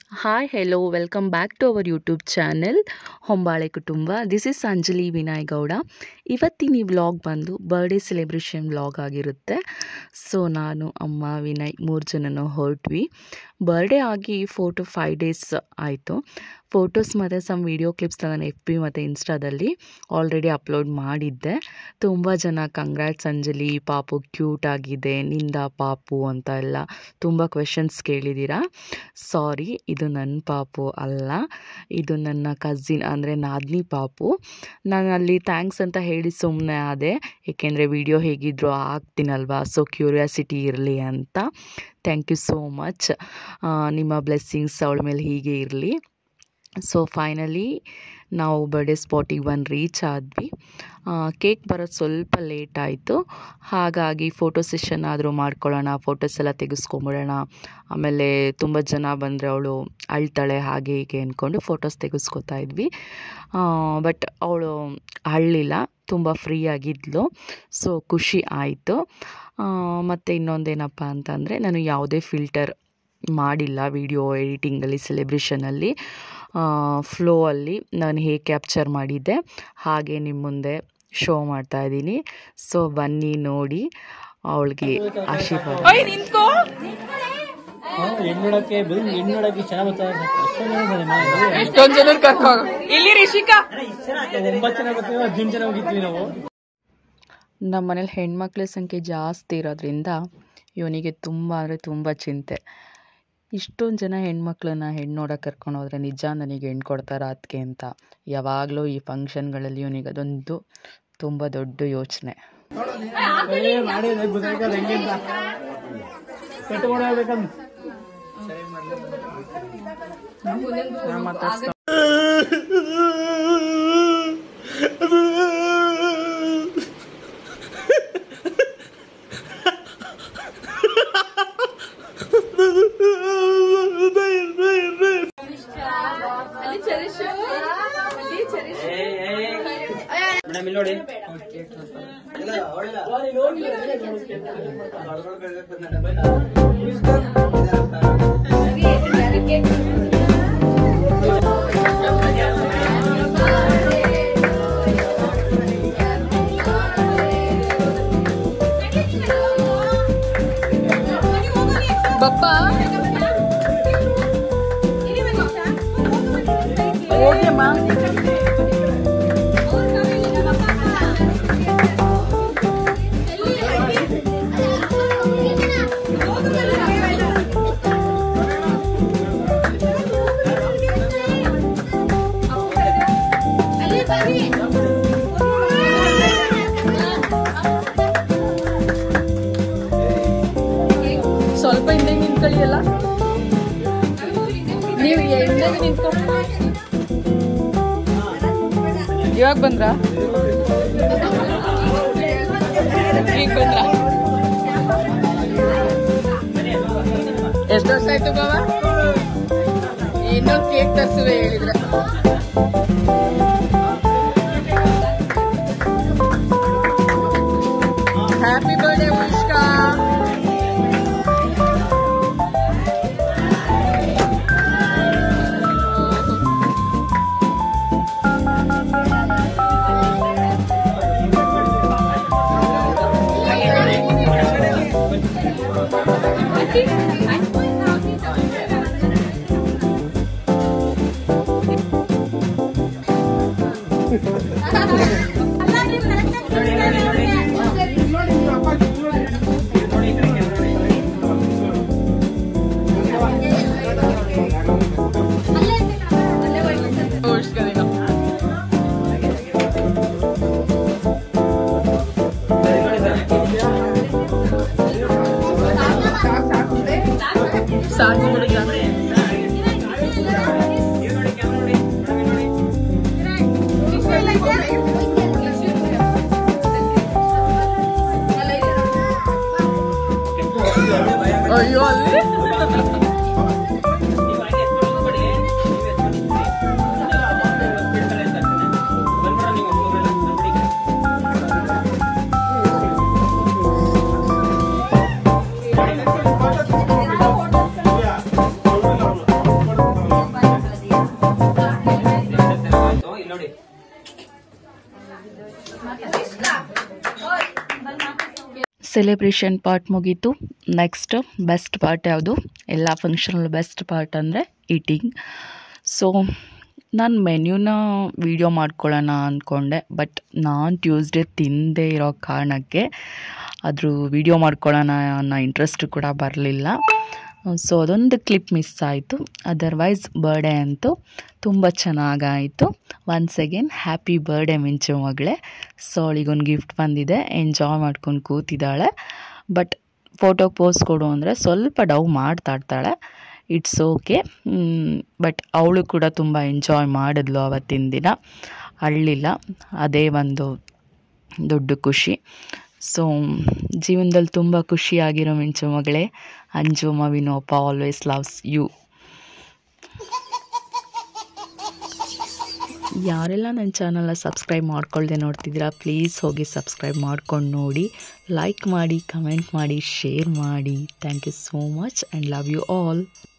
hi hello welcome back to our YouTube channel Hombale ಕುಟುಂಬ this is Anjali Vinay Gowda ಇವತ್ತಿನ ಈ vlog ಬಂದು ಬರ್ಡೇ ಸೆಲೆಬ್ರೇಷನ್ ವ್ಲಾಗ್ ಆಗಿರುತ್ತೆ ಸೊ ನಾನು ಅಮ್ಮ ವಿನಯ್ ಮೂರು ಜನನೂ ಹೊರಟ್ವಿ ಬರ್ಡೇ ಆಗಿ ಫೋರ್ ಟು ಫೈವ್ ಡೇಸ್ ಆಯಿತು ಫೋಟೋಸ್ ಮತ್ತು ಸಮ್ ವೀಡಿಯೋ ಕ್ಲಿಪ್ಸ್ ನಾನು ಎಫ್ ಪಿ ಮತ್ತು ಇನ್ಸ್ಟಾದಲ್ಲಿ ಆಲ್ರೆಡಿ ಅಪ್ಲೋಡ್ ಮಾಡಿದ್ದೆ ತುಂಬ ಜನ ಕಂಗ್ರ್ಯಾಟ್ಸ್ ಅಂಜಲಿ ಪಾಪು ಕ್ಯೂಟ್ ಆಗಿದೆ ನಿಂದ ಪಾಪು ಅಂತ ಎಲ್ಲ ತುಂಬ ಕ್ವೆಶನ್ಸ್ ಕೇಳಿದ್ದೀರಾ ಸಾರಿ ಇದು ನನ್ನ ಪಾಪು ಅಲ್ಲ ಇದು ನನ್ನ ಕಝಿನ್ ಅಂದರೆ ನಾದ್ನಿ ಪಾಪು ನಾನು ಅಲ್ಲಿ ಥ್ಯಾಂಕ್ಸ್ ಅಂತ ಹೇಳಿ ಸುಮ್ಮನೆ ಆದೆ ಏಕೆಂದರೆ ವಿಡಿಯೋ ಹೇಗಿದ್ರು ಆಗ್ತೀನಲ್ವಾ ಸೊ ಕ್ಯೂರಿಯಾಸಿಟಿ ಇರಲಿ ಅಂತ ಥ್ಯಾಂಕ್ ಯು ಸೋ ಮಚ್ ನಿಮ್ಮ ಬ್ಲೆಸ್ಸಿಂಗ್ಸ್ ಅವಳ ಮೇಲೆ ಹೀಗೆ ಇರಲಿ ಸೊ ಫೈನಲಿ ನಾವು ಬರ್ಡೇ ಸ್ಪಾಟಿಗೆ ಬಂದು ರೀಚ್ ಆದ್ವಿ ಕೇಕ್ ಬರೋದು ಸ್ವಲ್ಪ ಲೇಟ್ ಆಯಿತು ಹಾಗಾಗಿ ಫೋಟೋ ಸೆಷನ್ ಆದರೂ ಮಾಡ್ಕೊಳ್ಳೋಣ ಫೋಟೋಸ್ ಎಲ್ಲ ತೆಗೆಸ್ಕೊಂಬಿಡೋಣ ಆಮೇಲೆ ತುಂಬ ಜನ ಬಂದರೆ ಅವಳು ಅಳ್ತಾಳೆ ಹಾಗೆ ಹೀಗೆ ಅಂದ್ಕೊಂಡು ಫೋಟೋಸ್ ತೆಗೆಸ್ಕೊತಾ ಇದ್ವಿ ಬಟ್ ಅವಳು ಅಳ್ಳಿಲ್ಲ ತುಂಬ ಫ್ರೀ ಆಗಿದ್ಲು ಸೊ ಖುಷಿ ಆಯಿತು ಮತ್ತು ಇನ್ನೊಂದೇನಪ್ಪ ಅಂತಂದರೆ ನಾನು ಯಾವುದೇ ಫಿಲ್ಟರ್ ಮಾಡಿಲ್ಲ ವಿಡಿಯೋ ಎಡಿಟಿಂಗಲ್ಲಿ ಸೆಲೆಬ್ರೇಷನಲ್ಲಿ ಫ್ಲೋ ಅಲ್ಲಿ ನಾನು ಹೇಗೆ ಕ್ಯಾಪ್ಚರ್ ಮಾಡಿದ್ದೆ ಹಾಗೆ ನಿಮ್ಮ ಮುಂದೆ ಶೋ ಮಾಡ್ತಾ ಇದ್ದೀನಿ ಸೊ ಬನ್ನಿ ನೋಡಿ ಅವಳಿಗೆ ಆಶೀರ್ವಾದ ಹೆಣ್ಣೊಡಕ್ಕೆ ಬರೀ ಹೆಣ್ಣೊಡಕ್ಕೆ ಚೆನ್ನಾಗಿ ಬರ್ತಾರೆ ಅಷ್ಟೊಂದು ಜನ ಬಂದ್ರೆ ನಾವು ಎಷ್ಟೊಂದ್ ಜನ ಕರ್ಕೊ ಇಲ್ಲಿ ರಿಷಿಕಾ ಒಂಬತ್ತು ಜನ ಬರ್ತೀವಿ ಹದಿನೆಂಟು ಜನ ಹೋಗಿದ್ವಿ ನಾವು ನಮ್ಮ ಮನೇಲಿ ಹೆಣ್ಮಕ್ಳ ಸಂಖ್ಯೆ ಜಾಸ್ತಿ ಇರೋದ್ರಿಂದ ಇವನಿಗೆ ತುಂಬ ಅಂದರೆ ತುಂಬ ಚಿಂತೆ ಇಷ್ಟೊಂದು ಜನ ಹೆಣ್ಮಕ್ಳನ್ನ ಹೆಣ್ಣು ನೋಡೋಕೆ ಕರ್ಕೊಂಡು ಹೋದ್ರೆ ನಿಜ ನನಗೆ ಹೆಣ್ಣು ಕೊಡ್ತಾರ ಅದಕ್ಕೆ ಅಂತ ಯಾವಾಗಲೂ ಈ ಫಂಕ್ಷನ್ಗಳಲ್ಲಿ ಇವನಿಗೆ ಅದೊಂದು ತುಂಬ ದೊಡ್ಡ ಯೋಚನೆ ಮಾಡಿ ಗೊತ್ತಾಗಲ್ಲ ಹೆಂಗೆ ಅಂತ ಕಟ್ಟು ಮಾಡಬೇಕಂತ ಮೇಡಮ್ ಇಲ್ಲಿ ನೋಡಿ ಬಪ್ಪ ಹೋಗ್ಯಮ್ಮ ಸ್ವಲ್ಪ ಹಿಂದೆ ನಿಂತ್ಕೊಳ್ಳಿ ಅಲ್ಲ ನೀವು ಹಿಂದೆ ನಿಂತ್ಕೊ ಇವಾಗ ಬಂದ್ರ ಈಗ ಬಂದ್ರ ಎಷ್ಟು ವರ್ಷ ಆಯ್ತು ಬಾವ ಇನ್ನೊಂದು ಕೇಕ್ ತರ್ಸುವೆ ಹೇಳಿದ್ರೆ happy birthday Mushka Mushka celebration part ಮುಗೀತು ನೆಕ್ಸ್ಟ್ ಬೆಸ್ಟ್ ಪಾರ್ಟ್ ಯಾವುದು ಎಲ್ಲ ಫಂಕ್ಷನಲ್ಲಿ ಬೆಸ್ಟ್ ಪಾರ್ಟ್ ಅಂದರೆ ಈಟಿಂಗ್ ಸೊ ನಾನು ಮೆನ್ಯೂನ ವೀಡಿಯೋ ಮಾಡ್ಕೊಳ್ಳೋಣ ಅಂದ್ಕೊಂಡೆ ಬಟ್ ನಾನು ಟ್ಯೂಸ್ಡೇ ತಿಂದೇ ಇರೋ ಕಾರಣಕ್ಕೆ ಅದ್ರ ವೀಡಿಯೋ ಮಾಡ್ಕೊಳ್ಳೋಣ ಅನ್ನೋ ಇಂಟ್ರೆಸ್ಟ್ ಕೂಡ ಬರಲಿಲ್ಲ ಸೊ ಅದೊಂದು ಕ್ಲಿಪ್ ಮಿಸ್ ಆಯಿತು ಅದರ್ವೈಸ್ ಬರ್ಡೇ ಅಂತೂ ತುಂಬ ಚೆನ್ನಾಗಾಯಿತು once again happy birthday Minchu ಮಗಳೇ ಸೊ ಅವಳಿಗೊಂದು ಗಿಫ್ಟ್ ಬಂದಿದೆ ಎಂಜಾಯ್ ಮಾಡ್ಕೊಂಡು ಕೂತಿದ್ದಾಳೆ ಬಟ್ ಫೋಟೋಗೆ ಪೋಸ್ ಕೊಡು ಅಂದರೆ ಸ್ವಲ್ಪ ಡವ್ ಮಾಡ್ತಾಡ್ತಾಳೆ ಇಟ್ಸ್ ಓಕೆ ಬಟ್ ಅವಳು ಕೂಡ ತುಂಬ ಎಂಜಾಯ್ ಮಾಡಿದ್ಲು ಅವತ್ತಿನ ದಿನ ಅಳ್ಳಿಲ್ಲ ಅದೇ ಒಂದು ದೊಡ್ಡ ಖುಷಿ ಸೊ ಜೀವನದಲ್ಲಿ ತುಂಬ ಖುಷಿಯಾಗಿರೋ ಮಿಂಚು ಮಗಳೇ ಅಂಜು ಮವಿನೋಪ ಆಲ್ವೇಸ್ ಲವ್ಸ್ ಯು ಯಾರೆಲ್ಲ ನನ್ನ ಚಾನಲ್ನ ಸಬ್ಸ್ಕ್ರೈಬ್ ಮಾಡ್ಕೊಳ್ದೆ ನೋಡ್ತಿದ್ದೀರಾ ಪ್ಲೀಸ್ ಹೋಗಿ ಸಬ್ಸ್ಕ್ರೈಬ್ ಮಾಡ್ಕೊಂಡು ನೋಡಿ ಲೈಕ್ ಮಾಡಿ ಕಮೆಂಟ್ ಮಾಡಿ ಶೇರ್ ಮಾಡಿ thank you so much and love you all